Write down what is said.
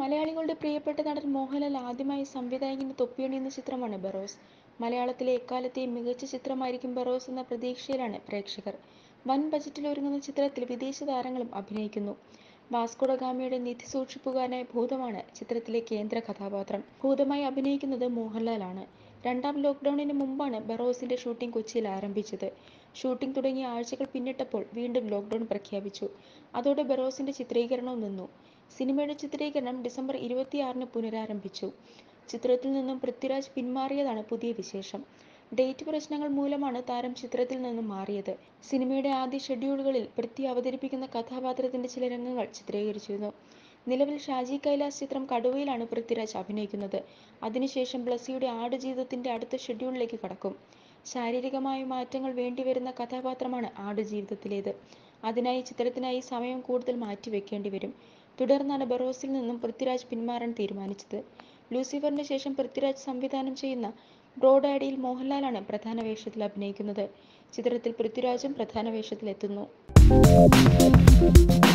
മലയാളികളുടെ പ്രിയപ്പെട്ട നടൻ മോഹൻലാൽ ആദ്യമായി സംവിധായകന്റെ തൊപ്പിയണിയുന്ന ചിത്രമാണ് ബറോസ് മലയാളത്തിലെ എക്കാലത്തെയും മികച്ച ചിത്രമായിരിക്കും ബറോസ് എന്ന പ്രതീക്ഷയിലാണ് പ്രേക്ഷകർ വൻ ബജറ്റിൽ ഒരുങ്ങുന്ന ചിത്രത്തിൽ വിദേശ താരങ്ങളും അഭിനയിക്കുന്നു വാസ്കോഡ ഗാമയുടെ നിധി സൂക്ഷിപ്പുകാരനായ ഭൂതമാണ് ചിത്രത്തിലെ കേന്ദ്ര കഥാപാത്രം ഭൂതമായി അഭിനയിക്കുന്നത് മോഹൻലാലാണ് രണ്ടാം ലോക്ക്ഡൌണിന് മുമ്പാണ് ബറോസിന്റെ ഷൂട്ടിംഗ് കൊച്ചിയിൽ ആരംഭിച്ചത് ഷൂട്ടിംഗ് തുടങ്ങിയ ആഴ്ചകൾ പിന്നിട്ടപ്പോൾ വീണ്ടും ലോക്ക്ഡൌൺ പ്രഖ്യാപിച്ചു അതോടെ ബറോസിന്റെ ചിത്രീകരണവും നിന്നു സിനിമയുടെ ചിത്രീകരണം ഡിസംബർ ഇരുപത്തിയാറിന് പുനരാരംഭിച്ചു ചിത്രത്തിൽ നിന്നും പൃഥ്വിരാജ് പിന്മാറിയതാണ് പുതിയ വിശേഷം ഡേറ്റ് പ്രശ്നങ്ങൾ മൂലമാണ് താരം ചിത്രത്തിൽ നിന്നും മാറിയത് സിനിമയുടെ ആദ്യ ഷെഡ്യൂളുകളിൽ പൃഥ്വി അവതരിപ്പിക്കുന്ന കഥാപാത്രത്തിന്റെ ചില രംഗങ്ങൾ ചിത്രീകരിച്ചിരുന്നു നിലവിൽ ഷാജി കൈലാസ് ചിത്രം കടുവയിലാണ് പൃഥ്വിരാജ് അഭിനയിക്കുന്നത് അതിനുശേഷം ബ്ലസ്സിയുടെ ആടുജീവിതത്തിന്റെ അടുത്ത ഷെഡ്യൂളിലേക്ക് കടക്കും ശാരീരികമായ മാറ്റങ്ങൾ വേണ്ടിവരുന്ന കഥാപാത്രമാണ് ആടുജീവിതത്തിലേത് അതിനായി ചിത്രത്തിനായി സമയം കൂടുതൽ മാറ്റിവെക്കേണ്ടി വരും തുടർന്നാണ് ബറോസിൽ നിന്നും പൃഥ്വിരാജ് പിന്മാറാൻ തീരുമാനിച്ചത് ലൂസിഫറിന് ശേഷം പൃഥ്വിരാജ് സംവിധാനം ചെയ്യുന്ന ബ്രോ ഡാഡിയിൽ മോഹൻലാലാണ് പ്രധാന വേഷത്തിൽ അഭിനയിക്കുന്നത് ചിത്രത്തിൽ പൃഥ്വിരാജും പ്രധാന വേഷത്തിലെത്തുന്നു